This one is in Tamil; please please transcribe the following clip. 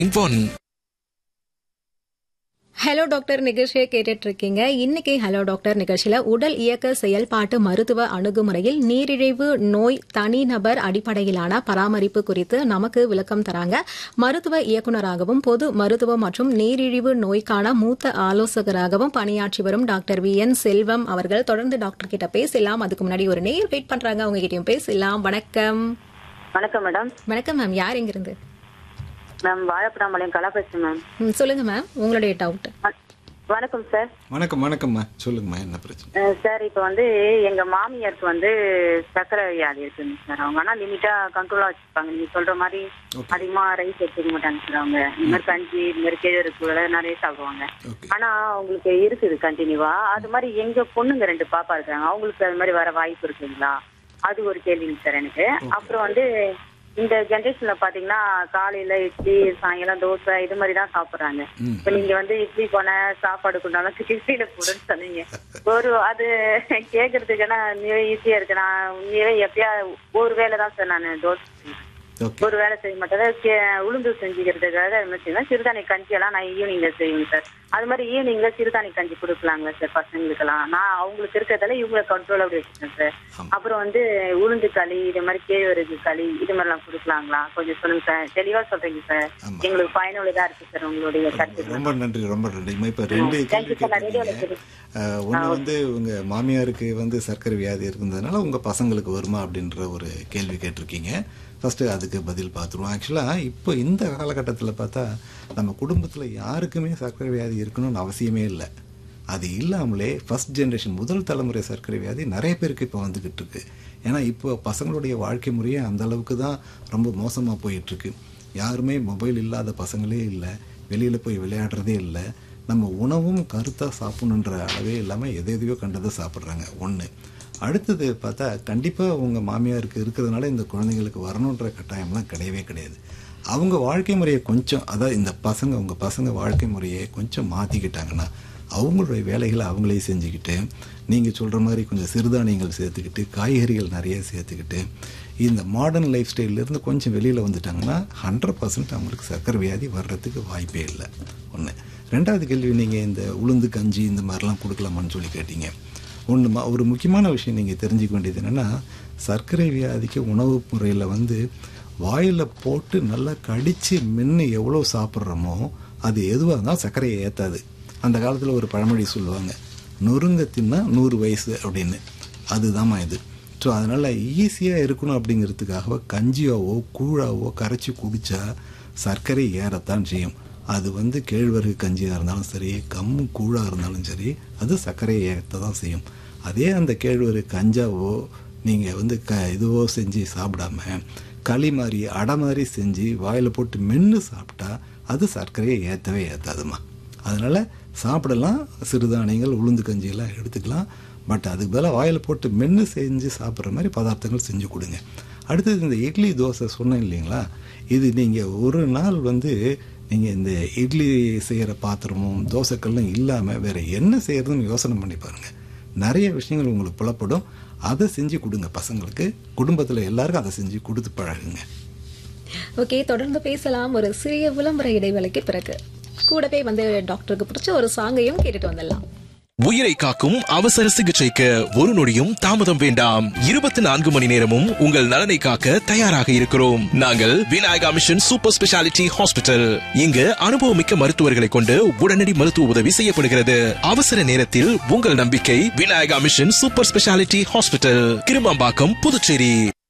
ஒன் ஹலோ டாக்டர் நிகழ்ச்சியை கேட்டுட்டு இருக்கீங்க இன்னைக்கு ஹலோ டாக்டர் நிகழ்ச்சியில உடல் இயக்க செயல்பாட்டு மருத்துவ அணுகுமுறையில் நீரிழிவு நோய் தனிநபர் அடிப்படையிலான பராமரிப்பு குறித்து நமக்கு விளக்கம் தராங்க மருத்துவ இயக்குநராகவும் பொது மருத்துவம் மற்றும் நீரிழிவு நோய்க்கான மூத்த ஆலோசகராகவும் பணியாற்றி வரும் டாக்டர் வி என் செல்வம் அவர்கள் தொடர்ந்து டாக்டர் கிட்ட பேசலாம் அதுக்கு முன்னாடி ஒரு நேர் வெயிட் பண்றாங்க அவங்க கிட்டயும் பேசலாம் வணக்கம் வணக்கம் மேடம் வணக்கம் மேம் யார் எங்கிருந்து மேம் வாழைப்படாமலையும் கலா பேசுறேன் மேம் ம், சொல்லுங்க மேம் உங்களுடைய டவுட் வ- வணக்கம் சார் வணக்கம் வணக்கம்மா சொல்லுங்கம்மா என்ன பிரச்சனை அஹ் சார் இப்போ வந்து எங்க மாமியாருக்கு வந்து சர்க்கரை வியாதி இருக்குங்க சார் அவங்க ஆனா லிமிட்டா கண்ட்ரோலா வச்சிருப்பாங்க நீங்க சொல்ற மாதிரி Okay. அதிகமா ரைஸ் எடுத்துக்க மாட்டாங்க சார் அவங்க இந்த மாதிரி கஞ்சி இந்த மாதிரி கேழ்வரகு நிறைய சாப்பிடுவாங்க ஓகே ஆனா அவங்களுக்கு இருக்குது கண்டினியூவா அது மாதிரி எங்க பொண்ணுங்க ரெண்டு பாப்பா இருக்காங்க அவங்களுக்கு அது மாதிரி வர வாய்ப்பு இருக்குங்களா அது ஒரு கேள்விங்க சார் எனக்கு அப்புறம் வந்து இந்த ஜென்ரேஷன்ல பாத்தீங்கன்னா காலையில இட்லி சாயங்காலம் தோசை இது மாதிரி தான் சாப்பிடுறாங்க ம். இப்ப நீங்க வந்து இட்லி போன சாப்பாடு கொண்டாலும் கிட்லியில போடுன்னு சொன்னீங்க ஒரு அது கேக்குறதுக்குன்னா உண்மையாவே ஈஸியா இருக்கு நான் உண்மையாவே எப்பயா ஒரு வேலை தான் சார் நான் தோசை செய்வேன். ஓகே ஒரு வேலை செய்ய மாட்டேன் அதாவது கே- உளுந்து செஞ்சுக்கிறதுக்காக அது மாதிரி செய்வேன் சிறுதானிய கஞ்சி எல்லாம் நான் ஈவினிங்ல செய்வேன் சார் அது மாதிரி ஈவினிங்ல சிறுதானிய கஞ்சி கொடுக்கலாங்களா சார் பசங்களுக்கெல்லாம் நான் அவங்களுக்கு இருக்கிறதால இவங்களை கண்ட்ரோல் அப்படி வச்சுட்டேன் சார் ஆமா. அப்புறம் வந்து உளுந்து களி இது மாதிரி கேழ்வரகு களி இது மாதிரி எல்லாம் கொடுக்கலாங்களா கொஞ்சம் சொல்லுங்க சார் தெளிவா சொல்றீங்க சார் ஆமா. எங்களுக்கு பயனுள்ளதா இருக்கு சார் உங்களுடைய கருத்து ரொம்ப நன்றி ரொம்ப நன்றிம்மா இப்போ ரெண்டு Thank கேள்வி you sir. நான் ரேடியோல கேட்டிருக்கீங்க ஒன்று வந்து உங்க மாமியாருக்கு வந்து சர்க்கரை வியாதி இருந்ததுனால உங்க பசங்களுக்கு வருமா அப்படின்ற ஒரு கேள்வி கேட்டிருக்கீங்க ஃபர்ஸ்ட் அதுக்கு பதில் பார்த்துருவோம் ஆக்சுவலாக இப்போ இந்த காலகட்டத்தில் பார்த்தா நம்ம குடும்பத்தில் யாருக்குமே சர்க்கரை வியாதி இருக்கணும்னு அவசியமே இல்லை அது இல்லாமலே ஃபர்ஸ்ட் ஜென்ரேஷன் முதல் தலைமுறை சர்க்கரை வியாதி நிறைய பேருக்கு இப்போ வந்துக்கிட்டு இருக்கு ஏன்னா இப்போ பசங்களுடைய வாழ்க்கை முறையே அந்த அளவுக்கு தான் ரொம்ப மோசமாக போயிட்டு இருக்கு யாருமே மொபைல் இல்லாத பசங்களே இல்லை வெளியில் போய் விளையாடுறதே இல்லை நம்ம உணவும் கருத்தாக சாப்பிடணுன்ற அளவே இல்லாமல் எதை எதையோ கண்டதை சாப்பிட்றாங்க ஒன்று அடுத்தது பார்த்தா கண்டிப்பாக உங்கள் மாமியாருக்கு இருக்கிறதுனால இந்த குழந்தைங்களுக்கு வரணுன்ற கட்டாயம்லாம் கிடையவே கிடையாது அவங்க வாழ்க்கை முறையை கொஞ்சம் அதாவது இந்த பசங்க உங்கள் பசங்க வாழ்க்கை முறையை கொஞ்சம் மாற்றிக்கிட்டாங்கன்னா அவங்களுடைய வேலைகளை அவங்களே செஞ்சுக்கிட்டு நீங்கள் சொல்கிற மாதிரி கொஞ்சம் சிறுதானியங்கள் சேர்த்துக்கிட்டு காய்கறிகள் நிறைய சேர்த்துக்கிட்டு இந்த மாடர்ன் லைஃப் ஸ்டைல்லேருந்து கொஞ்சம் வெளியில் வந்துட்டாங்கன்னா ஹண்ட்ரட் பர்சன்ட் அவங்களுக்கு சர்க்கரை வியாதி வர்றதுக்கு வாய்ப்பே இல்லை ஒன்று ரெண்டாவது கேள்வி நீங்கள் இந்த உளுந்து கஞ்சி இந்த மாதிரிலாம் கொடுக்கலாமான்னு சொல்லி கேட்டீங்க ஒன்றுமா ஒரு முக்கியமான விஷயம் நீங்கள் தெரிஞ்சுக்க வேண்டியது என்னென்னா சர்க்கரை வியாதிக்கு உணவு முறையில் வந்து வாயில் போட்டு நல்லா கடித்து மென்று எவ்வளோ சாப்பிட்றோமோ அது எதுவாக இருந்தால் சர்க்கரையை ஏற்றாது அந்த காலத்தில் ஒரு பழமொழி சொல்லுவாங்க நொறுங்க தின்னா நூறு வயசு அப்படின்னு அதுதாம்மா இது ஸோ அதனால் ஈஸியாக இருக்கணும் அப்படிங்கிறதுக்காக கஞ்சியாவோ கூழாவோ கரைச்சி குடித்தா சர்க்கரை ஏறத்தான் செய்யும் அது வந்து கேழ்வரகு கஞ்சியாக இருந்தாலும் சரி கம்மு கூழாக இருந்தாலும் சரி அது சர்க்கரையை ஏற்ற தான் செய்யும் அதே அந்த கேழ்வரகு கஞ்சாவோ நீங்கள் வந்து க இதுவோ செஞ்சு சாப்பிடாம களி மாதிரி அடை மாதிரி செஞ்சு வாயில் போட்டு மென்று சாப்பிட்டா அது சர்க்கரையை ஏற்றவே ஏற்றாதுமா அதனால் சாப்பிடலாம் சிறுதானியங்கள் உளுந்து கஞ்சியெல்லாம் எடுத்துக்கலாம் பட் அதுக்கு பதிலாக வாயில் போட்டு மென்று செஞ்சு சாப்பிட்ற மாதிரி பதார்த்தங்கள் செஞ்சு கொடுங்க அடுத்தது இந்த இட்லி தோசை சொன்னேன் இல்லைங்களா இது நீங்கள் ஒரு நாள் வந்து நீங்கள் இந்த இட்லி செய்கிற பாத்திரமும் தோசைக்கல்லும் இல்லாமல் வேறு என்ன செய்யறதுன்னு யோசனை பண்ணி பாருங்கள் நிறைய விஷயங்கள் உங்களுக்கு புலப்படும் அதை செஞ்சு கொடுங்க பசங்களுக்கு குடும்பத்தில் எல்லாருக்கும் அதை செஞ்சு கொடுத்து பழகுங்க ஓகே தொடர்ந்து பேசலாம் ஒரு சிறிய விளம்பர இடைவேளைக்கு பிறகு கூடவே வந்து டாக்டருக்கு பிடிச்ச ஒரு சாங்கையும் கேட்டுட்டு வந்துடலாம் உயிரை காக்கும் அவசர சிகிச்சைக்கு ஒரு நொடியும் தாமதம் வேண்டாம் இருபத்தி நான்கு மணி நேரமும் உங்கள் நலனை காக்க தயாராக இருக்கிறோம் நாங்கள் Vinayaka mission super speciality hospital இங்கு அனுபவமிக்க மருத்துவர்களை கொண்டு உடனடி மருத்துவ உதவி செய்யப்படுகிறது அவசர நேரத்தில் உங்கள் நம்பிக்கை Vinayaka mission super speciality hospital Kirumampakkam Puducherry